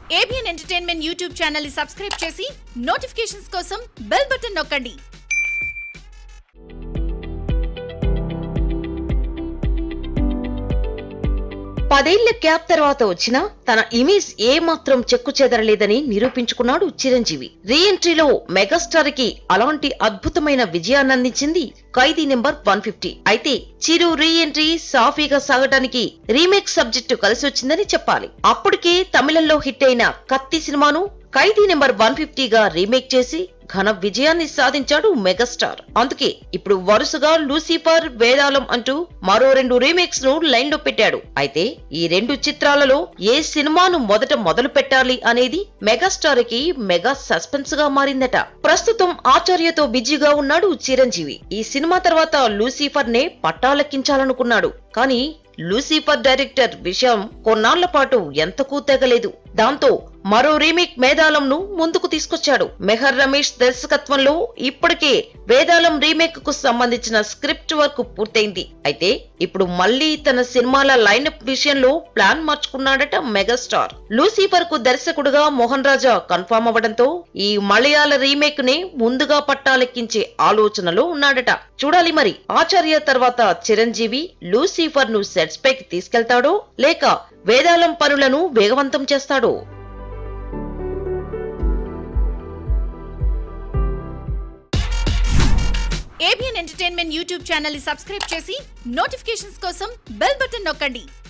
ABN entertainment YouTube channel ని subscribe చేసి notifications కోసం బెల్ బటన్ నొక్కండి పదేళ్ల గ్యాప్ తర్వాత వచ్చిన తన ఇమేజ్ ఏ మాత్రం చెక్కు చెదరలేదని నిరూపించుకున్నాడు చిరంజీవి రీ ఎంట్రీలో మెగాస్టార్ కి అలాంటి అద్భుతమైన విజయాన్ని అందించింది ఖైదీ నెంబర్ వన్ ఫిఫ్టీ అయితే చిరు రీ ఎంట్రీ సాఫీగా సాగటానికి రీమేక్ సబ్జెక్టు కలిసి వచ్చిందని చెప్పాలి అప్పటికే తమిళంలో హిట్ అయిన కత్తి సినిమాను ఖైదీ నెంబర్ వన్ ఫిఫ్టీగా రీమేక్ చేసి ఘన విజయాన్ని సాధించాడు మెగాస్టార్ అందుకే ఇప్పుడు వరుసగా లూసిఫర్ వేదాళం అంటూ మరో రెండు రీమేక్స్ ను లైన్ లో పెట్టాడు అయితే ఈ రెండు చిత్రాలలో ఏ సినిమాను మొదట మొదలు పెట్టాలి అనేది మెగాస్టార్ కి మెగా సస్పెన్స్ గా మారిందట ప్రస్తుతం ఆచార్యతో బిజీగా ఉన్నాడు చిరంజీవి ఈ సినిమా తర్వాత లూసిఫర్ నే పట్టాలెక్కించాలనుకున్నాడు కానీ లూసిఫర్ డైరెక్టర్ విషయం కొన్నాళ్ల పాటు ఎంతకూ తెగలేదు దాంతో మరో రీమేక్ మేదాలం ను ముందుకు తీసుకొచ్చాడు మెహర్ రమేష్ దర్శకత్వంలో ఇప్పటికే వేదాళం రీమేక్ కు సంబంధించిన స్క్రిప్ట్ వర్క్ పూర్తయింది అయితే ఇప్పుడు మళ్ళీ తన సినిమాల లైనప్ విషయంలో ప్లాన్ మార్చుకున్నాడట మెగాస్టార్ లూసిఫర్ కు దర్శకుడుగా మోహన్ రాజా కన్ఫర్మ్ అవ్వడంతో ఈ మలయాళ రీమేక్ ని ముందుగా పట్టాలెక్కించే ఆలోచనలో ఉన్నాడట చూడాలి మరి ఆచార్య తర్వాత చిరంజీవి లూసిఫర్ ను సెట్స్ పైకి తీసుకెళ్తాడో లేక వేదాళం పనులను వేగవంతం చేస్తాడో ఏబిఎన్ ఎంటర్టైన్మెంట్ యూట్యూబ్ ఛానల్ ని సబ్స్క్రైబ్ చేసి నోటిఫికేషన్స్ కోసం బెల్ బటన్ నొక్కండి